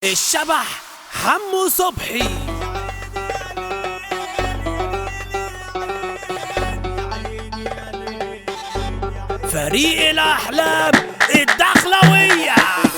الشبح حمو صبحي فريق الأحلام الدخلوية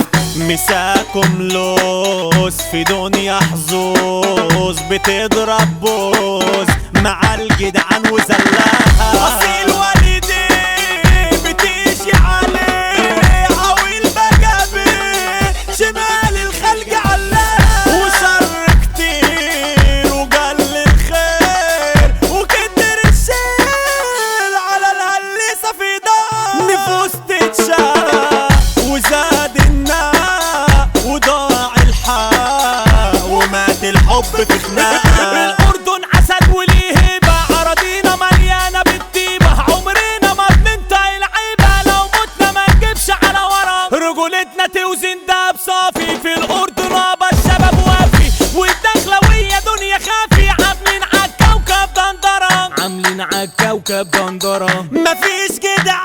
مساكم لوز في دنيا حظوظ بتضرب بوز مع الجدعان وزلاها اصيل والدي بتيجي عليه عويل بجابي شمال الخلق علاها وشر كتير وقل الخير وكتر الشيل على الهلسة في دار نفوس تتشاق وزاد الناء وضاع الحق ومات الحب في خناقه الأردن عسد وليه هيبة أراضينا مليانة بالطيبة عمرنا ما بننطق العيبة لو متنا ما نجيبش على ورا رجولتنا توزن دهب صافي في الأردن أبا الشباب وافي والدخلوية دنيا خافي عاملين عالكوكب دندرة عاملين عالكوكب دندرة مفيش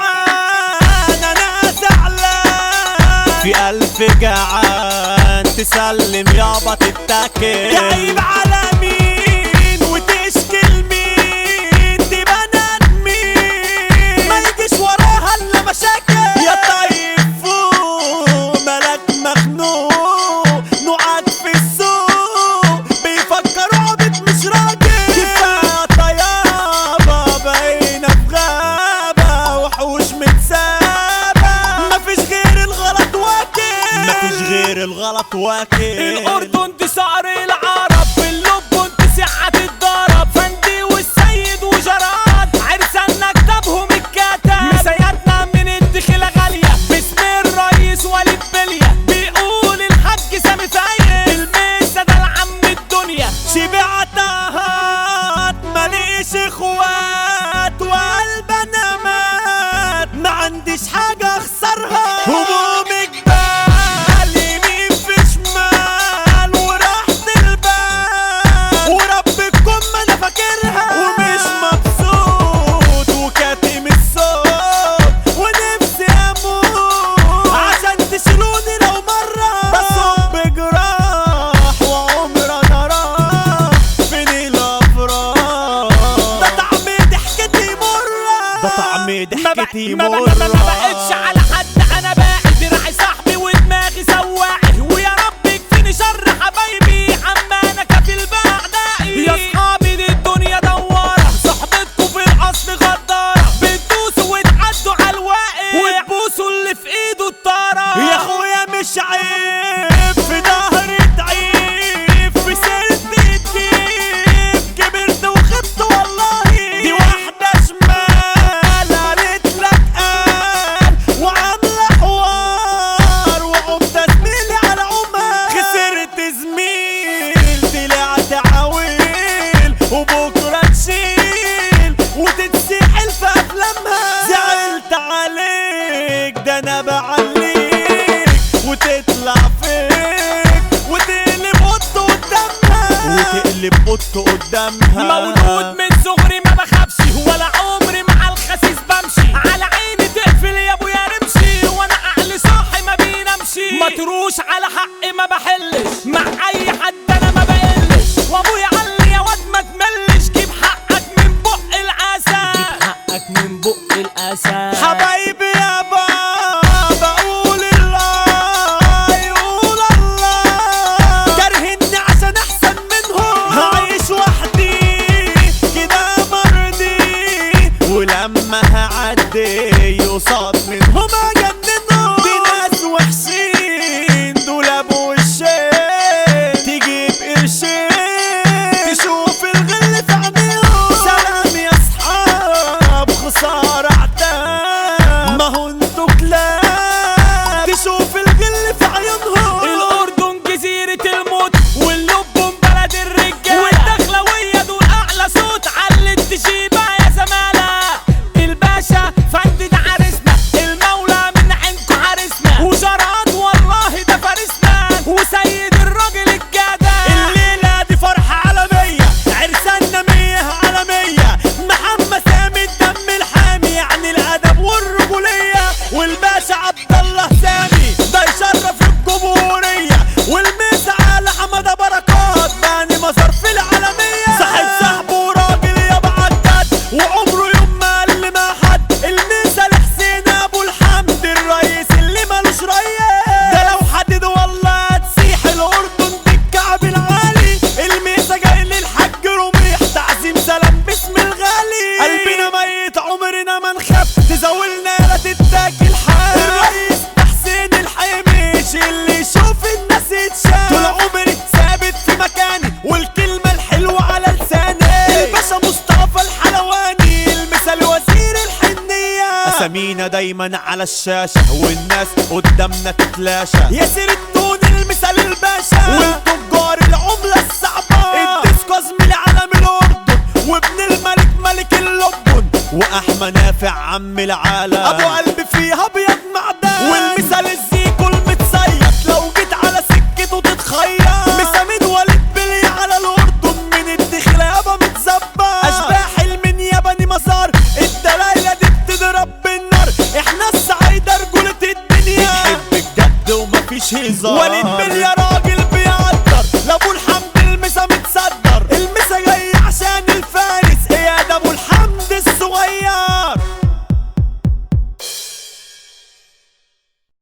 جدعان انا زعلان في الف جعان تسلم يابا تتاكل جايب على مين وتشكي لمين دي بنات مين ما يجيش وراها الا مشاكل يا طيب فوق ملك مخنوق نوعك في السوق بيفكروا عبد مش راجل كفايه طيابه باينه في غابه وحوش متسابه مفيش غير الغلط واكل مفيش غير الغلط واكل الأردن دي صقر العرب في اللب انت سعة الضرب فندي والسيد وجراد عرسان كتابهم الكتاب مسيرتنا من الدخلة غالية باسم الرئيس وليد بلية بيقول الحاج سامي فايز الميسة ده العم الدنيا شبعتها ماليش اخوات وقلب انا مات ما عنديش حاجة اخسرها هموم جبال يمين في شمال وراحة البال وربكم ما انا فاكرها ومش مبسوط وكاتم الصوت ونفسي اموت عشان تشيلوني لو مرة بصب جراح وعمر انا راح فين الافراح ده طعم ضحكتي مرة ده طعم ما بق- ضحكتي ما بق- ما- ما مرة بقتش على حد انا باقي دراعي صاحبي ودماغي سواقي ويا رب يكفيني شر حبايبي عما انا كفيل باعدائي يا اصحابي دي الدنيا دواره صحبتكوا في الاصل غداره بتدوسوا وتعدوا على الواقف وتبوسوا اللي في ايده الطاره يا اخويا مش عيب في ظهري تعيب في سيرتي تجيب كبرت وخبت والله دي واحدة شمال قالت لك قال وعاملة حوار وقمت زميلي على عمر خسرت زميل طلعت عويل وبكرة تشيل وتتسحل في أفلامها زعلت عليك ده أنا بعليك وتطلع فيك وتقلب قط قدامها وتقلب قط قدامها مولود من صغري ما بخافش ولا عمري مع الخسيس بمشي على عيني تقفل يا ابويا رمشي وانا عقلي صاحي ما بينامشي متروش على حقي ما بحلش مع اي حد انا ما بقلش وابويا قال لي يا واد ما تملش جيب حقك من بق الاسى جيب حقك من بق الاسى حبايبي يا بابا قول الله يقول الله كارهني عشان احسن منهم هعيش وحدي دايما على الشاشة والناس قدامنا تتلاشى ياسر التون المثال الباشا والتجار العملة الصعبة الديسكو زميلي علم الأردن وابن الملك ملك اللبن وأحمى نافع عم العالم أبو قلب فيها أبيض معدن والمثال الزيكو المتصيد لو جيت على سكته تتخيل مسامين وليد بلي على الأردن من الدخلة يابا متزبط أشباح المنيابني مسار الدلايلة دي بتضرب بالنار احنا الصعايدة رجولة الدنيا بنحب الجد ومفيش هزار وليد بلي يا راجل